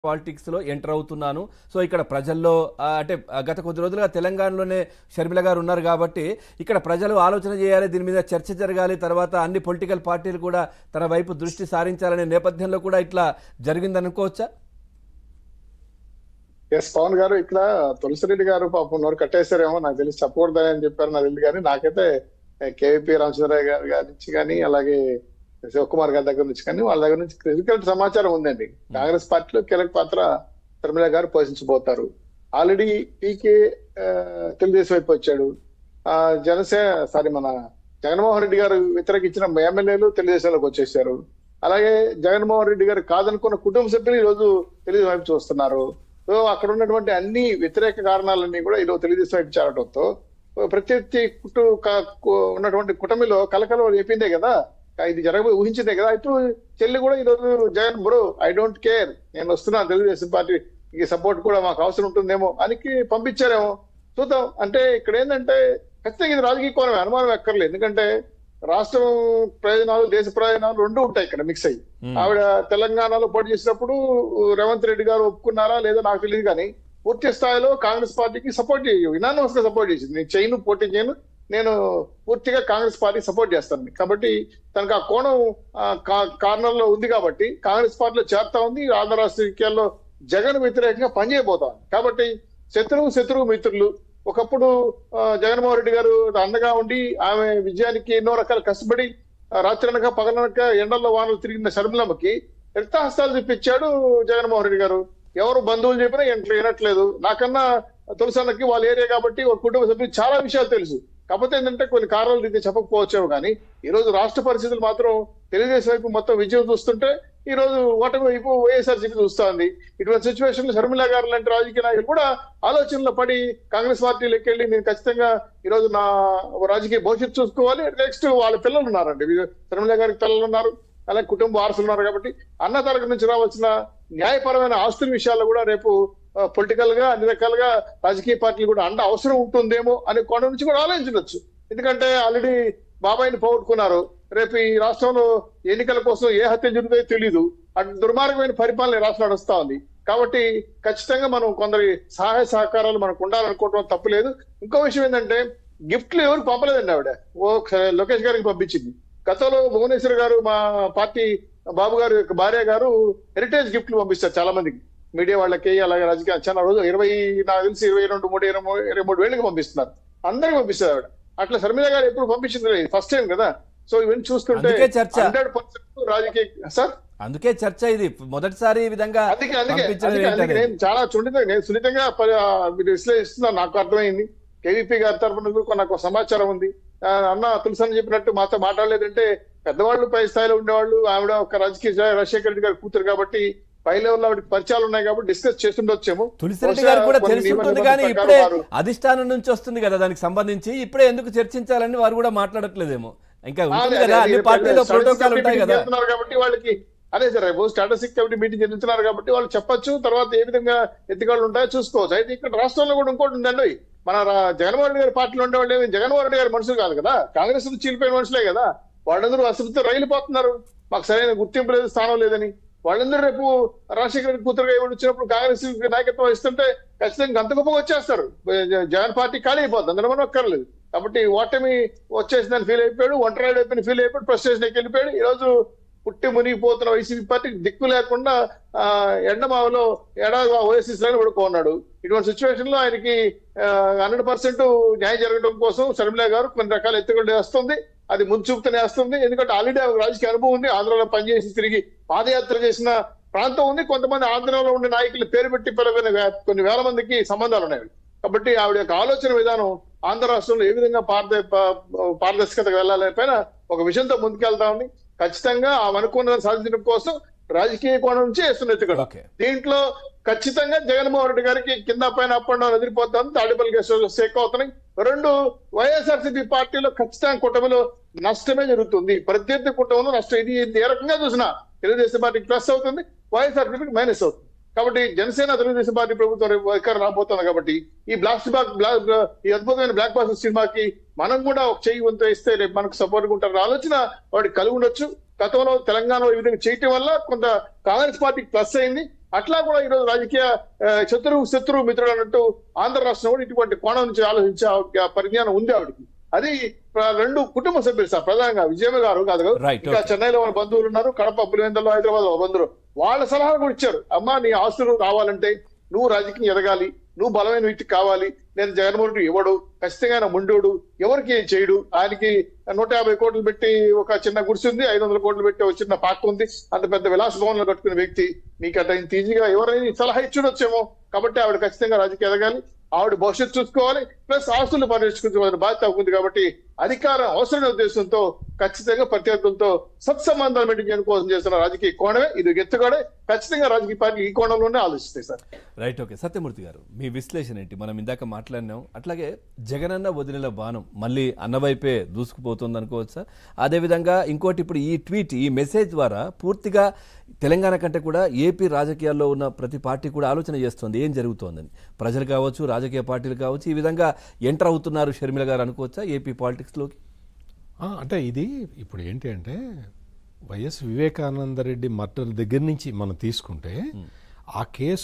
Politics లో enter అవుతున్నాను so ఇక్కడ ప్రజల్లో ఆ, అంటే ఆ, గత కొద్ది రోజులుగా తెలంగాణలోనే షర్మిల గారు ఉన్నారు కాబట్టి ఇక్కడ ప్రజలు ఆలోచన చేయాలి దీని మీద చర్చ జరగాలి తర్వాత అన్ని పొలిటికల్ పార్టీలు కూడా తన వైపు దృష్టి సారించాలనే నేపథ్యంలో కూడా ఇట్లా జరిగిందనుకోవచ్చా ఎస్ పవన్ గారు ఇక్కడ తులసిరెడ్డి గారు పాపం నోరు కట్టేశారేమో నాకు తెలిసి చెప్పకూడదని అని చెప్పారు నాకు తెలియదు కానీ నాకైతే కేవీపీ రామచంద్రరావు గారి గారి నుంచి కానీ అలాగే శివకుమార్ గారి దగ్గర నుంచి కానీ వాళ్ళ దగ్గర నుంచి క్రిటికల్ సమాచారం ఉందండి కాంగ్రెస్ పార్టీలో కీలక పాత్ర శర్మిల గారు పోషించబోతారు ఆల్రెడీ పీకే తెలుగుదేశం వైపు వచ్చాడు ఆ జనసేన సారీ మన జగన్మోహన్ రెడ్డి గారు వ్యతిరేకించిన ఎమ్మెల్యేలు తెలుగుదేశంలోకి వచ్చేసారు అలాగే జగన్మోహన్ రెడ్డి గారు కాదనుకున్న కుటుంబ సభ్యులు ఈ రోజు తెలుగుదేశం వైపు చూస్తున్నారు సో అక్కడ ఉన్నటువంటి అన్ని వ్యతిరేక కారణాలన్నీ కూడా ఈరోజు తెలుగుదేశం వైపు చేరడంతో ప్రత్యర్థి కుటు క- కు- ఉన్నటువంటి కుటుంబిలో కలకలం రేపిందే కదా ఇది జరగబోయి ఊహించిందే కదా ఇప్పుడు చెల్లి కూడా ఈరోజు Jagan bro I don't care నేను వస్తున్నాను తెలుగుదేశం పార్టీకి సపోర్ట్ కూడా మాకు అవసరం ఉంటుందేమో అని పంపించారేమో చూద్దాం అంటే ఇక్కడ ఏంటంటే ఖచ్చితంగా ఇది రాజకీయ కోణమే అనుమానం ఎక్కర్లేదు ఎందుకంటే రాష్ట్రం ప్రయోజనాలు దేశ ప్రయోజనాలు రెండు ఉంటాయి ఇక్కడ మిక్స్ అయ్యి Hmm. ఆవిడ తెలంగాణలో పోటీ చేసినప్పుడు రేవంత్ రెడ్డి గారు ఒప్పుకున్నారా లేదో నాకు తెలియదు కానీ పూర్తి స్థాయిలో కాంగ్రెస్ పార్టీకి సపోర్ట్ ఇనానమస్ గా సపోర్ట్ చేసింది నేను చేయను పోటీ చేయను నేను పూర్తిగా కాంగ్రెస్ పార్టీ సపోర్ట్ చేస్తాను కాబట్టి తనకు ఆ కోణం కార్నర్ లో ఉంది కాబట్టి కాంగ్రెస్ పార్టీలో చేరుతా ఉంది ఆంధ్ర రాష్ట్ర రాజకీయాల్లో జగన్ వ్యతిరేకంగా పనిచేయబోతా ఉంది కాబట్టి శత్రువు శత్రువు మిత్రులు ఒకప్పుడు ఆ, జగన్మోహన్ రెడ్డి గారు అండగా ఉండి ఆమె విజయానికి ఎన్నో రకాల కష్టపడి ఆ, రాత్రనక పగలనక ఎండల్లో వానలు తిరిగిన శర్మిలమ్మకి రక్తహస్తాలు చూపించాడు జగన్మోహన్ రెడ్డి గారు ఎవరు బంధువులు చెప్పినా ఇంట్లో వినట్లేదు నాకన్నా తులసన్నకి వాళ్ళ ఏరియా కాబట్టి వాళ్ళ కుటుంబ సభ్యులు చాలా విషయాలు తెలుసు కాకపోతే ఏంటంటే కొన్ని కారణాలు రీతి చెప్పకపోవచ్చేమో కానీ ఈ రోజు రాష్ట్ర పరిస్థితులు మాత్రం తెలుగుదేశం వైపు మొత్తం విజయం చూస్తుంటే ఈ రోజు ఓటమి వైపు వైఎస్ఆర్సీపీ చూస్తోంది ఇటువంటి సిచ్యువేషన్ లో శర్మిల గారు లాంటి రాజకీయ నాయకులు కూడా ఆలోచనలో పడి కాంగ్రెస్ పార్టీలోకి వెళ్ళి నేను ఖచ్చితంగా ఈ రోజు నా రాజకీయ భవిష్యత్తు చూసుకోవాలి నెక్స్ట్ వాళ్ళ పిల్లలు ఉన్నారండి శర్మిల గారికి పిల్లలు ఉన్నారు అలాగే కుటుంబ వారసులు ఉన్నారు కాబట్టి అన్న తరగతి నుంచి రావాల్సిన న్యాయపరమైన ఆస్తుల విషయాల్లో కూడా రేపు పొలిటికల్ గా అన్ని రకాలుగా రాజకీయ పార్టీలు కూడా అండ అవసరం ఉంటుందేమో అనే కోణం నుంచి కూడా ఆలోచించవచ్చు ఎందుకంటే ఆల్రెడీ బాబాయిని పోగొట్టుకున్నారు రేపు ఈ రాష్ట్రంలో ఎన్నికల కోసం ఏ హత్య జరుగుతాయో తెలీదు అటు దుర్మార్గమైన పరిపాలన ఈ రాష్ట్రం నడుస్తా ఉంది కాబట్టి ఖచ్చితంగా మనం కొందరి సహాయ సహకారాలు మనకు ఉండాలనుకోవడం తప్పులేదు ఇంకో విషయం ఏంటంటే గిఫ్ట్లు ఎవరు పంపలేదండి ఆవిడ ఓ లోకేష్ గారికి పంపించింది గతంలో భువనేశ్వర్ గారు మా పార్టీ బాబు గారు యొక్క భార్య గారు హెరిటేజ్ గిఫ్ట్లు పంపిస్తారు చాలా మందికి మీడియా వాళ్ళకి అలాగే రాజకీయ చాలా రోజు ఇరవై నాకు తెలిసి ఇరవై రెండు మూడు ఇరవై మూడు ఇరవై మూడు వేలకి పంపిస్తున్నారు అందరికి పంపిస్తారు ఆవిడ అట్లా శర్మిల గారు ఎప్పుడు పంపించింది ఫస్ట్ టైం కదా సో ఇవన్నీ చూస్తుంటే అందుకే చర్చ. హండ్రెడ్ పర్సెంట్ రాజకీయ సార్ అందుకే చర్చ ఇది మొదటిసారి ఈ విధంగా అందుకే అందుకే పంపించడం అందుకే అందుకే ఏంటనేది. నేను చాలా సున్నితంగా నేను సున్నితంగా పరి- ఆ, మీరు విశ్లేషిస్తున్నారు నాకు అర్థమైంది కేవీపీ గారి తరఫున కూడా నాకు సమాచారం ఉంది ఆ, అన్న తులసి అని చెప్పినట్టు మాతో మాట్లాడలేదంటే పెద్దవాళ్ళు పై స్థాయిలో ఉండేవాళ్ళు ఆవిడ ఒక రాజకీయ జా- రాజశేఖర రెడ్డి గారి కూతురు కాబట్టి పై లెవెల్ ఆవిడకి పరిచయాలు ఉన్నాయి కాబట్టి డిస్కస్ చేస్తుండొచ్చేమో తులసిరెడ్డి బహుశా గారు కూడా కొన్ని తెలిసి ఉంటుంది నిబంధనల కానీ ప్రకారం ఇప్పుడే వారు- అధిష్టానం నుంచి వస్తుంది కదా దానికి సంబంధించి ఇప్పుడే ఎందుకు చర్చించాలని వారు కూడా మాట్లాడట్లేదేమో ఇంకా ఉంటుంది అదే, కదా అదే, అన్ని అదే, పార్టీలో స్టాటిస్టిక్స్ ప్రోటోకాల్ ఉంటాయి కమిటీ కదా చేస్తున్నారు కాబట్టి వాళ్ళకి అదే సార్ రేపు స్టాటిస్టిక్ కమిటీ మీటింగ్ జరుగుతున్నారు కాబట్టి వాళ్ళు చెప్పొచ్చు తర్వాత ఏ విధంగా ఎత్తుకాళ్ళు ఉంటాయో చూసుకోవచ్చు అయితే ఇక్కడ రాష్ట్రంలో కూడా ఇంకోటి ఉందండి మన రా- జగన్మోహన్ రెడ్డి గారి పార్టీలో ఉండేవాళ్ళు ఏమి జగన్మోహన్ రెడ్డి గారి మనుషులు కాదు కదా కాంగ్రెస్ నుంచి చీలిపోయిన మనుషులే కదా వాళ్ళందరూ అసలుతో రైలిపోతున్నారు మాకు సరైన గుర్తింపు లేదు స్థానం లేదని వాళ్ళందరూ రేపు రాజశేఖర రెడ్డి కూతురుగా ఇవ్వడం వచ్చినప్పుడు కాంగ్రెస్ నాయకత్వం వహిస్తుంటే ఖచ్చితంగా అంత గొప్పగా వచ్చేస్తారు జ- జగన్ పార్టీ ఖాళీ అయిపోతుంది అందులో మనం ఒక్కర్లేదు కాబట్టి ఓటమి వచ్చేసిందని ఫీల్ అయిపోయాడు ఒంటరి అయిపోయిన ఫీల్ అయిపోయాడు ఫ్రస్ట్రేషన్ వెళ్ళిపోయాడు ఈ రోజు పుట్టి మునిగిపోతున్న వైసీపీ పార్టీకి దిక్కు లేకుండా ఆ ఎండమావలో ఎడాగా ఓఎస్ఎస్ లో పడుకున్నాడు ఇటువంటి సిచ్యువేషన్ లో ఆయనకి హండ్రెడ్ పర్సెంట్ న్యాయం జరగడం కోసం శర్మిల గారు కొన్ని రకాల ఎత్తుగడలు వేస్తుంది అది ముందు చూపుతూనే వేస్తుంది ఎందుకంటే ఆల్రెడీ ఆమెకు రాజకీయ అనుభవం ఉంది ఆంధ్రలో పనిచేసి తిరిగి పాదయాత్ర చేసిన ప్రాంతం ఉంది కొంతమంది ఆంధ్రలో ఉండే నాయకులు పేరు పెట్టి పిలవైన వే- కొన్ని వేల మందికి సంబంధాలు ఉన్నాయి కాబట్టి ఆవిడ యొక్క ఆలోచన విధానం ఆంధ్ర రాష్ట్రంలో ఏ విధంగా పారద ప- పారదర్శకతగా వెళ్ళాలి పైన ఒక విషయంతో ముందుకెళ్తా ఉంది ఖచ్చితంగా ఆ అనుకున్నది సాధించడం కోసం రాజకీయ కోణం నుంచి వేస్తున్న ఎత్తుగడ ఓకే దీంట్లో ఖచ్చితంగా జగన్మోహన్ రెడ్డి గారికి కింద పైన అప్ అండ్ డౌన్ ఎదిరిపోతుంది తాడిపల్లి కేసులు సేక్ అవుతున్నాయి రెండు వైఎస్ఆర్సీపీ పార్టీలో ఖచ్చితంగా కుటుంబంలో నష్టమే జరుగుతుంది ప్రత్యర్థి కుటుంబంలో నష్టం ఇది ఇది ఏ రకంగా చూసినా తెలుగుదేశం పార్టీకి ప్లస్ అవుతుంది వైఎస్ఆర్సీపీకి మైనస్ అవుతుంది కాబట్టి జనసేన తెలుగుదేశం పార్టీ ప్రభుత్వం రేపు అధికారం రాబోతుంది కాబట్టి ఈ బ్లాస్ట్ బ్లాక్ బ్లాక్ ఈ అద్భుతమైన బ్లాక్ బాస్టర్ సినిమాకి మనం కూడా ఒక చెయ్యి వంతు ఇస్తే రేపు మనకు సపోర్ట్ ఉంటారు ఆలోచన వాడికి కలిగి ఉండొచ్చు గతంలో తెలంగాణలో ఈ విధంగా చేయటం వల్ల కొంత కాంగ్రెస్ పార్టీకి ప్లస్ అయింది అట్లా కూడా ఈరోజు రాజకీయ ఆ, శత్రువు శత్రువు మిత్రుడు అన్నట్టు ఆంధ్ర రాష్ట్రం కూడా ఇటువంటి కోణం నుంచి ఆలోచించే ఆ పరిజ్ఞానం ఉంది ఆవిడకి అది ప్ర- రెండు కుటుంబ సభ్యులు సార్ ప్రధానంగా విజయమ్మ గారు కాదు కదా, Right, ఇంకా okay. చెన్నైలో వాళ్ళ బంధువులు ఉన్నారు కడప పులివెందులో హైదరాబాద్ వాళ్ళ బంధువులు వాళ్ళ సలహాలు కూడా ఇచ్చారు అమ్మా నీ ఆస్తులు రావాలంటే నువ్వు రాజకీయం ఎదగాలి నువ్వు బలమైన వ్యక్తి కావాలి నేను జగన్మోహన్ రెడ్డి ఇవ్వడు ఖచ్చితంగా ఆయన ముండోడు ఎవరికి ఏం చేయడు ఆయనకి నూట యాభై కోట్లు పెట్టి ఒక చిన్న గుడిసి ఉంది ఐదు వందల కోట్లు పెట్టి ఒక చిన్న పాక్ ఉంది అంత పెద్ద విలాస భవన్లో కట్టుకునే వ్యక్తి నీకు అట్లా ఇంత ఈజీగా ఎవరైనా సలహా ఇచ్చుడొచ్చేమో కాబట్టి ఆవిడ ఖచ్చితంగా రాజకీయ ఎదగాలి ఆవిడ భవిష్యత్తు చూసుకోవాలి ప్లస్ ఆస్తులు పరిరక్షించుకోవాల్సిన బాధ్యత అవుతుంది కాబట్టి అధికారం అవసరమైన ఉద్దేశంతో ఖచ్చితంగా ప్రత్యర్థులతో సత్సంబంధాలు మెయింటైన్ చేయడం కోసం చేస్తున్న రాజకీయ కోణమే ఇది ఎత్తుగడే ఖచ్చితంగా రాజకీయ పార్టీ ఈ కోణంలోనే ఆలోచిస్తాయి sir right okay Satyamurthy garu మీ విశ్లేషణ ఏంటి మనం ఇందాక మాట్లాడినాం అట్లాగే జగనన్న వదిలిన బాణం మళ్ళీ అన్నవైపే దూసుకుపోతుంది అనుకోవచ్చా అదేవిధంగా ఇంకోటి ఇప్పుడు ఈ ట్వీట్ ఈ మెసేజ్ ద్వారా పూర్తిగా తెలంగాణ కంటే కూడా ఏపీ రాజకీయాల్లో ఉన్న ప్రతి పార్టీ కూడా ఆలోచన చేస్తుంది ఏం జరుగుతోందని ప్రజలు కావచ్చు రాజకీయ పార్టీలు కావచ్చు ఈ విధంగా ఎంటర్ అవుతున్నారు షర్మిల గారు అనుకోవచ్చా ఏపీ పాలిటిక్స్లోకి ఆ, అంటే ఇది ఇప్పుడు ఏంటి అంటే వైఎస్ వివేకానంద రెడ్డి మర్డర్ దగ్గర నుంచి మనం తీసుకుంటే ఆ కేసు